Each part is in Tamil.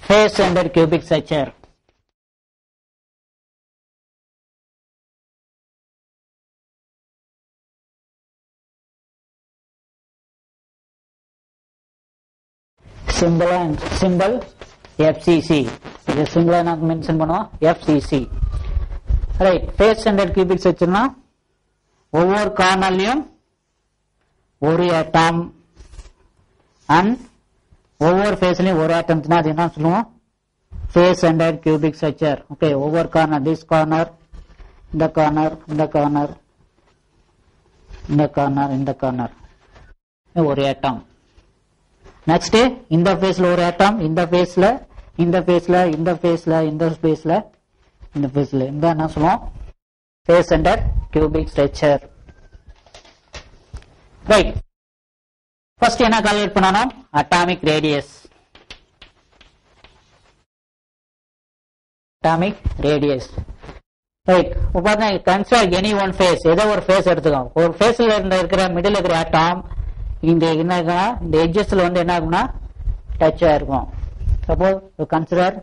face under cubic structure. symbol and symbol FCC. இது சிம்பிளா நான் மென்ஷன் பண்ணுவோம் FCC. Right face standard cubic செக்ஷன்னா ஒவ்வொரு கார்னர்லையும் ஒரு ஆட்டம் அண்ட் ஒவ்வொரு ஃபேஸ்லையும் ஒரு ஆட்டம் அது என்ன சொல்லுவோம் face standard cubic structure okay ஒவ்வொரு கார்னர் திஸ் கார்னர் இந்த கார்னர் இந்த கார்னர் இந்த கார்னர் இந்த கார்னர் ஒரு ஆட்டம் நெக்ஸ்ட் இந்த ஃபேஸ்ல ஒரு ஆட்டம் இந்த ஃபேஸ்ல இந்த ஃபேஸ்ல இந்த ஃபேஸ்ல இந்த ஃபேஸ்ல இந்த ஃபேஸ்ல இந்த என்ன சொல்லுவோம் face under cubic structure right first என்ன கால்குலேட் பண்ணணும் atomic radius atomic radius right இப்போ பாருங்க கன்சிடர் எனி ஒன் ஃபேஸ் ஏதோ ஒரு ஃபேஸ் எடுத்துக்கோங்க ஒரு ஃபேஸ்ல இருந்த இருக்கிற மிடில் இருக்கிற ஆட்டம் இந்த என்ன இருக்குன்னா இந்த எட்ஜஸ்ல வந்து என்ன ஆகும்னா டச் ஆயிருக்கும் suppose consider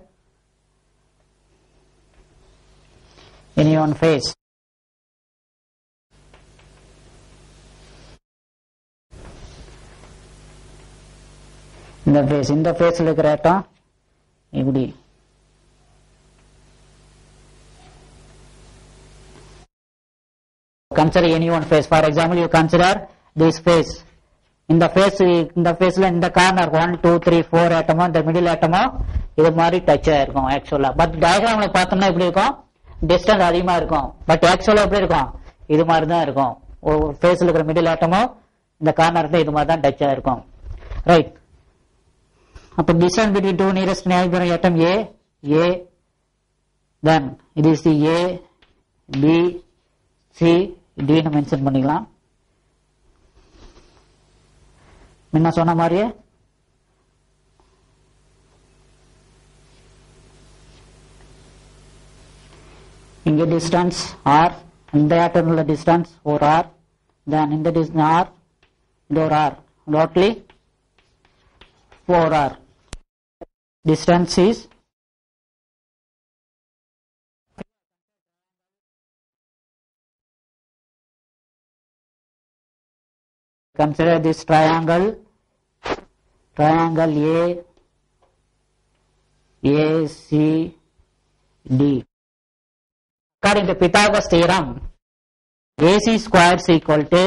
any one face இந்த ஃபேஸ் இந்த ஃபேஸ்ல இருக்கிற ஆட்டம் இப்படி consider any one face. For example, you consider this face. இந்த ஃபேஸ் இந்த ஃபேஸ்ல இந்த corner one two three four ஆட்டமோ இந்த மிடில் ஆட்டமோ இது மாதிரி டச் ஆயிருக்கும் ஆக்சுவலா பட் டயக்ராம்ல பார்த்தோம்னா எப்படி இருக்கும் டிஸ்டன்ஸ் அதிகமா இருக்கும் பட் ஆக்சுவலா எப்படி இருக்கும் இது மாதிரி தான் இருக்கும் ஒரு ஃபேஸ்ல இருக்கிற மிடில் ஆட்டமோ இந்த கார்னர் இது மாதிரி தான் டச் ஆயிருக்கும் ரைட் அப்ப distance between two nearest neighboring atom A A then இது is the A B C டின்னு மென்ஷன் பண்ணிக்கலாம் முன்ன சொன்ன மாதிரியே இங்க டிஸ்டன்ஸ் ஆர் இந்த ஆட்டம் உள்ள டிஸ்டன்ஸ் ஒரு ஆர் தென் இந்த டிஸ்டன்ஸ் ஆர் இது ஒரு R totally four R distance is consider this triangle triangle A A C D according to Pythagoras theorem AC squared is equal to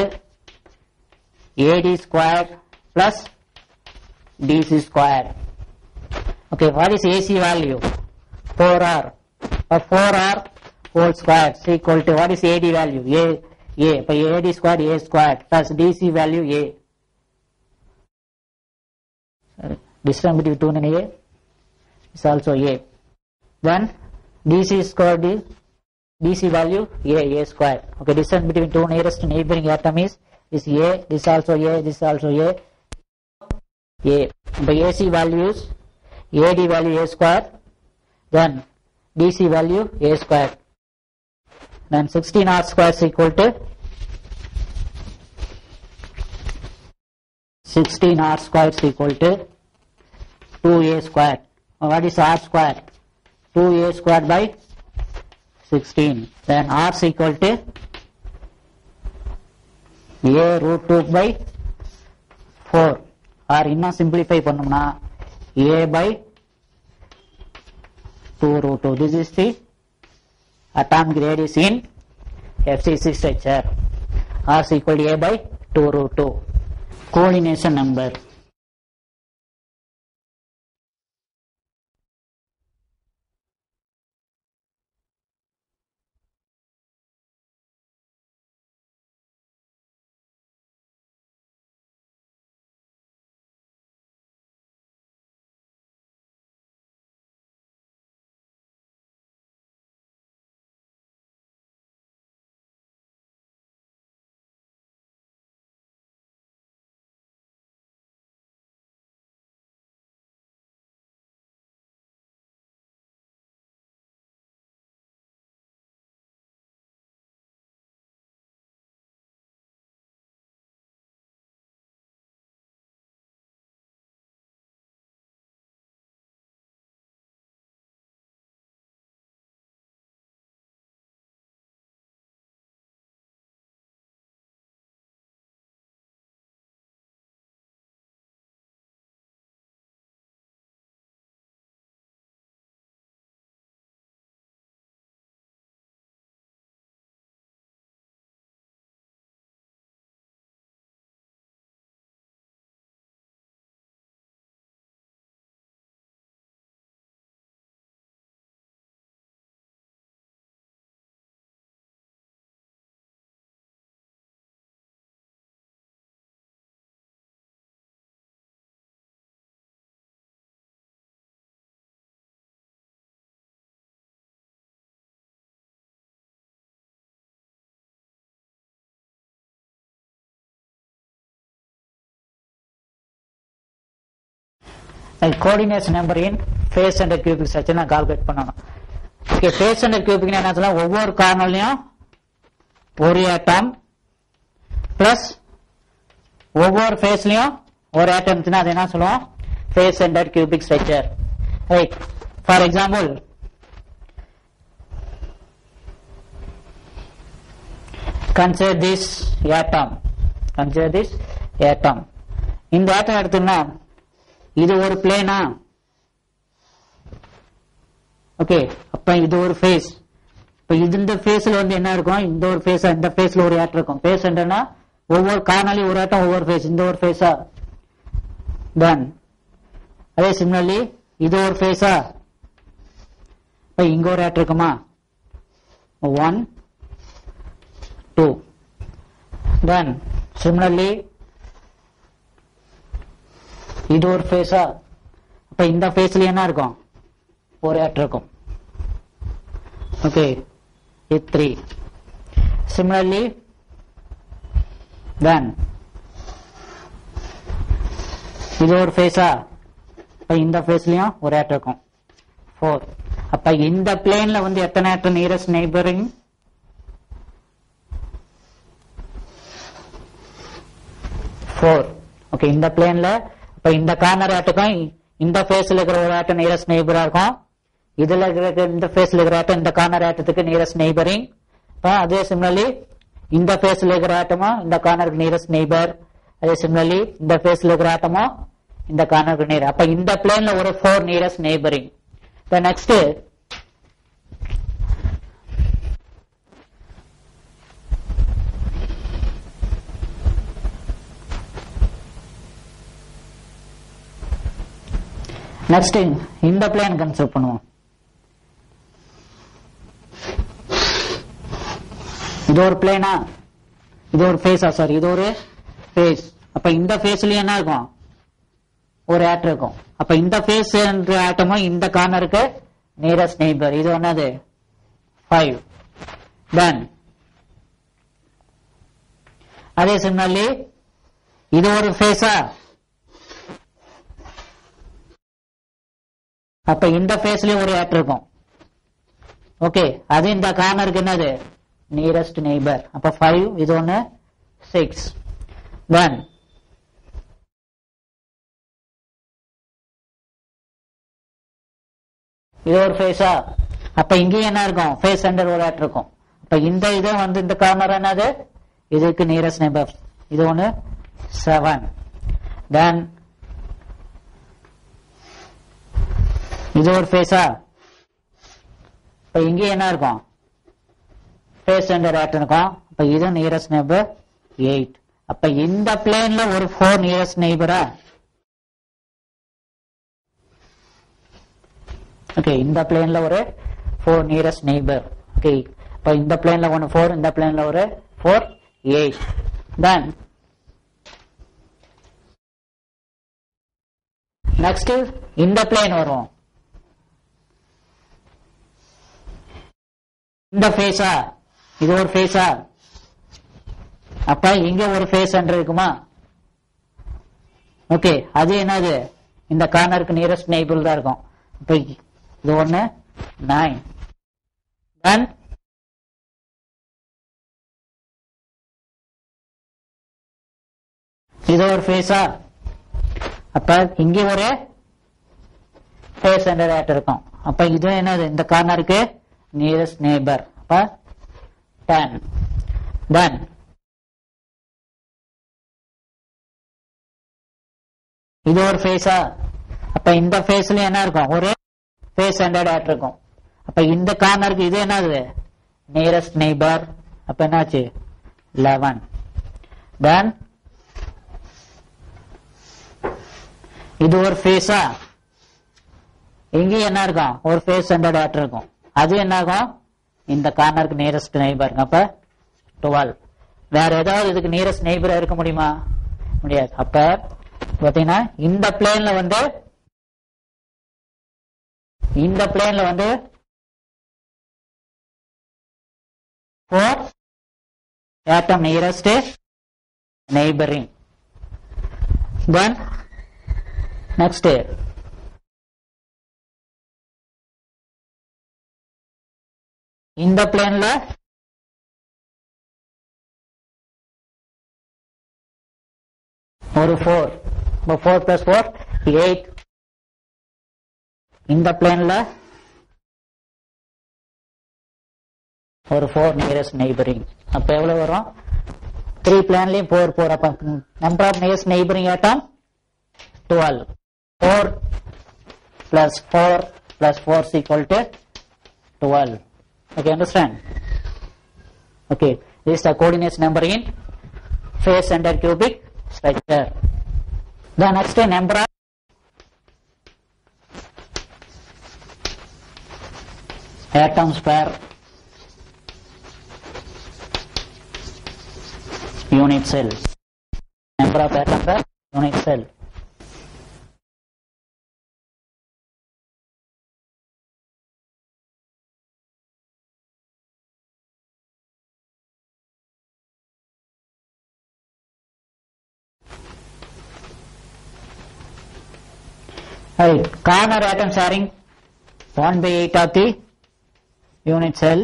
AD squared plus DC squared okay what is AC value 4R or 4R whole squared is equal to what is AD value A a by AD squared A squared plus DC value A. Sorry, distance between 2 and A is also A. Then DC squared is DC value A, A squared. Okay, distance between two nearest neighboring atom is is A, this also A, this also A. A. By AC values AD value A squared, then DC value A squared. Then 16 R square is equal to 16 R square is equal to 2A square. What is R square? 2A square by 16. Then R is equal to A root 2 by 4. Or இன்னும் simplify பண்ணோம்னா A by 2 root 2. This is the atomic radius in FCC structure. R is equal to A by 2 root 2. Coordination number. Coordinates number in face and cubic structure நான் கால்குலேட் பண்ணணும் ஓகே ஃபேஸ் அண்ட் கியூபிக் என்ன சொல்லலாம் ஒவ்வொரு கார்னர்லயும் ஒரு ஆட்டம் பிளஸ் ஒவ்வொரு ஃபேஸ்லயும் ஒரு ஆட்டம் இருந்துச்சுன்னா அது என்ன சொல்லுவோம் face center cubic structure right for example consider this atom consider this atom இந்த ஆட்டம் எடுத்தோம்னா இது ஒரு பிளேனா ஓகே அப்ப இது ஒரு ஃபேஸ் இப்ப இது இந்த ஃபேஸ்ல வந்து என்ன இருக்கும் இந்த ஒரு ஃபேஸ் இந்த ஃபேஸ்ல ஒரு ஆட்டம் இருக்கும் ஃபேஸ் என்னன்னா ஒவ்வொரு காணாலையும் ஒரு ஆட்டம் ஒவ்வொரு ஃபேஸ் இந்த ஒரு ஃபேஸா டன் அதே சிமிலர்லி இது ஒரு ஃபேஸா இப்ப இங்க ஒரு ஆட்டம் இருக்குமா ஒன் டூ தென் சிமிலர்லி இது ஒரு ஃபேஸா அப்ப இந்த ஃபேஸ்ல என்ன இருக்கும் ஒரு ஆட் இருக்கும் ஓகே இது த்ரீ சிமிலர்லி தென் இது ஒரு ஃபேஸா அப்ப இந்த ஃபேஸ்லயும் ஒரு ஆட் இருக்கும் ஃபோர் அப்ப இந்த பிளேன்ல வந்து எத்தனை ஆட் நியரஸ்ட் நெய்பரிங் ஃபோர் ஓகே இந்த பிளேன்ல இப்ப இந்த கார்னர் ஆட்டுக்கும் இந்த ஃபேஸ்ல இருக்கிற ஒரு ஆட்டம் நியரஸ்ட் நெய்பரா இருக்கும் இதுல இருக்கிற இந்த ஃபேஸ்ல இருக்கிற ஆட்டம் இந்த கார்னர் ஆட்டத்துக்கு நியரஸ்ட் நெய்பரிங் அதே சிமிலர்லி இந்த ஃபேஸ்ல இருக்கிற ஆட்டமும் இந்த கார்னருக்கு நியரஸ்ட் நெய்பர் அதே சிமிலர்லி இந்த ஃபேஸ்ல இருக்கிற ஆட்டமும் இந்த கார்னருக்கு நியர் அப்ப இந்த பிளேன்ல ஒரு ஃபோர் நியரஸ்ட் நெய்பரிங் இப்ப நெக்ஸ்ட் நெக்ஸ்ட் இந்த பிளேன் கன்சிடர் பண்ணுவோம் இது ஒரு பிளேனா இது ஒரு ஃபேஸா சாரி இது ஒரு ஃபேஸ் அப்ப இந்த ஃபேஸ்லயும் என்ன இருக்கும் ஒரு ஆட் இருக்கும் அப்ப இந்த ஃபேஸ் என்ற ஆட்டமும் இந்த கார்னருக்கு நியரஸ்ட் நெய்பர் இது என்னது ஃபைவ் தென் அதே சிமிலர்லி இது ஒரு ஃபேஸா அப்ப இந்த ஃபேஸ்லயும் ஒரு ஆட் இருக்கும் ஓகே அது இந்த கார்னருக்கு என்னது நியரஸ்ட் நெய்பர் அப்ப ஃபைவ் இது ஒன்னு சிக்ஸ் தென் இது ஒரு ஃபேஸா அப்ப இங்கேயும் என்ன இருக்கும் ஃபேஸ் சென்டர் ஒரு ஆட் இருக்கும் அப்ப இந்த இது வந்து இந்த கார்னர் என்னது இதுக்கு நியரஸ்ட் நெய்பர் இது ஒன்னு செவன் தென் இது ஒரு ஃபேஸா இப்ப இங்க என்ன இருக்கும் ஃபேஸ் சென்டர் ஆட் இருக்கும் அப்ப இது நியரஸ்ட் நெய்பர் எயிட் அப்ப இந்த பிளேன்ல ஒரு ஃபோர் நியரஸ்ட் நெய்பரா ஓகே இந்த பிளேன்ல ஒரு ஃபோர் நியரஸ்ட் நெய்பர் ஓகே இப்ப இந்த பிளேன்ல ஒன்னு ஃபோர் இந்த பிளேன்ல ஒரு ஃபோர் எயிட் தென் நெக்ஸ்ட் இந்த பிளேன் வரும் இந்த ஃபேஸா இது ஒரு ஃபேஸா அப்ப இங்க ஒரு ஃபேஸ் சென்டர் இருக்குமா ஓகே அது என்னது இந்த கார்னருக்கு நியரஸ்ட் நெய்பர் தான் இருக்கும் இப்ப இது ஒன்னு நைன் தென் இது ஒரு ஃபேஸா அப்ப இங்க ஒரு ஃபேஸ் சென்டர் ஆட் இருக்கும் அப்ப இது என்னது இந்த கார்னருக்கு நியரஸ்ட் நெய்பர் அப்ப டென் தென் இது ஒரு ஃபேஸா அப்ப இந்த ஃபேஸ்ல என்ன இருக்கும் ஒரு ஃபேஸ் ஹண்ட்ரட் ஆட் இருக்கும் அப்ப இந்த கார்னருக்கு இது என்னது நியரஸ்ட் நெய்பர் அப்ப என்னாச்சு லெவன் தென் இது ஒரு ஃபேஸா இங்க என்ன இருக்கும் ஒரு ஃபேஸ் ஹண்ட்ரட் ஆட் இருக்கும் அது என்ன ஆகும் இந்த கார்னருக்கு நியரஸ்ட் நெய்பர் அப்ப டுவெல் வேற ஏதாவது இதுக்கு நியரஸ்ட் நெய்பர் இருக்க முடியுமா முடியாது அப்ப பாத்தீங்கன்னா இந்த பிளேன்ல வந்து இந்த பிளேன்ல வந்து four atom nearest neighboring then next இந்த பிளேன்ல ஒரு ஃபோர் இப்போ ஃபோர் பிளஸ் ஃபோர் எயிட் இந்த பிளேன்ல ஒரு ஃபோர் நியரஸ்ட் நெய்பரிங் அப்ப எவ்வளவு வரும் த்ரீ பிளான்லயும் ஃபோர் ஃபோர் அப்ப number of nearest neighboring atom twelve four plus four plus four equal to twelve okay understand okay this is the coordinates number in face under cubic structure the next number of atoms per unit cell number of atoms per unit cell Right. Corner atom sharing 1 by 8 of the unit cell.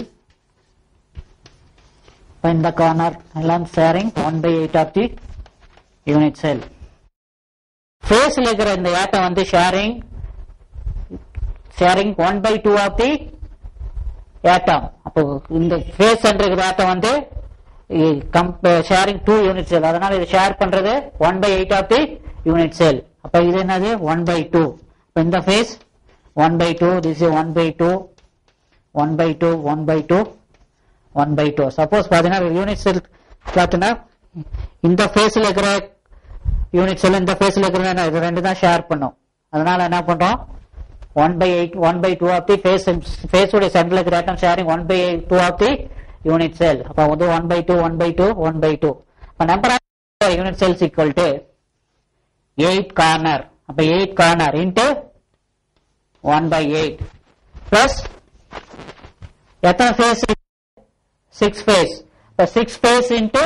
In the corner element sharing 1 by 8 of the unit cell. ஃபேஸ்ல இருக்கிற இந்த ஏட்டம் வந்து sharing sharing one by two of the atom அப்போ இந்த ஃபேஸ் இருக்கிற ஏட்டம் வந்து ஷேரிங் டூ யூனிட் செல் அதனால இது ஷேர் பண்றது one by eight of the unit cell அப்ப இது என்னது ஒன் பை டூ இந்த face one by two this one by two one by two one by two one by two suppose பார்த்தீங்கன்னா யூனிட் செல் பார்த்தீங்கன்னா இந்த ஃபேஸ்ல இருக்கிற யூனிட் செல் இந்த ஃபேஸ்ல இருக்கிற என்ன, இது ரெண்டு தான் ஷேர் பண்ணும் அதனால என்ன பண்றோம் one by eight one by two of the face ஃபேஸுடைய சென்டர்ல இருக்கிற atom sharing one by two of the unit cell அப்ப வந்து one by two one by two one by two அப்ப number of unit cells equal to eight corner அப்ப eight corner into one by eight plus எத்தனை ஃபேஸ் சிக்ஸ் ஃபேஸ் இப்ப six face into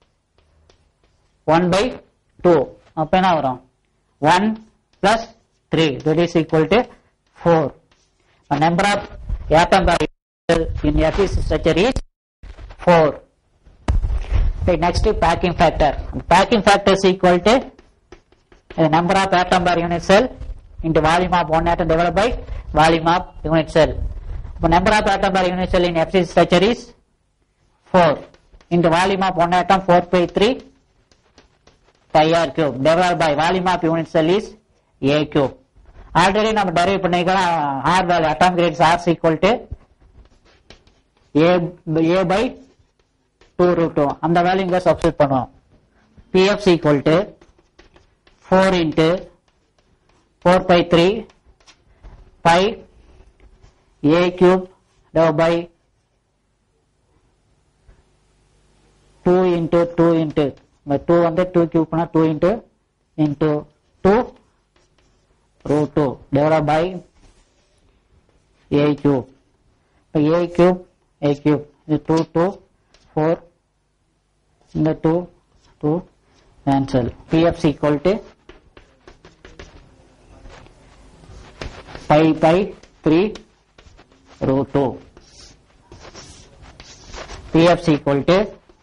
one by two அப்ப என்ன வரும் one plus three that is equal to four number of atom by in FEC structure is 4. Okay, next is packing factor. Packing factor is equal to the number of atom per unit cell into volume of one atom divided by volume of unit cell. The number of atom per unit cell in FCC structure is 4 into volume of one atom 4 by 3 pi r cube divided by volume of unit cell is a cube. Already நம்ம டெரைவ் பண்ணிக்கலாம் R value atomic radius R equal to A A by two root two அந்த வேல்யூ இங்க சப்ஸ்டிட் பண்ணுவோம் PF equal to four into four by three by A cube by two into two into two வந்து டூ கியூப் பண்ணா two into into two root 2 divided by a cube. So a cube, a cube is 2, 2, 4, இந்த 2, 2 cancel. Pf is equal to pi by 3 root 2. Pf is equal to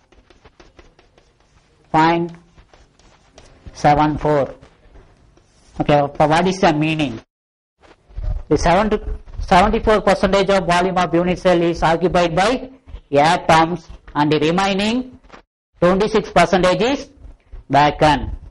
0.74. Okay, so what is the meaning? The 70, 74 percentage of volume of unit cell is occupied by atoms and the remaining 26 percentage is vacant.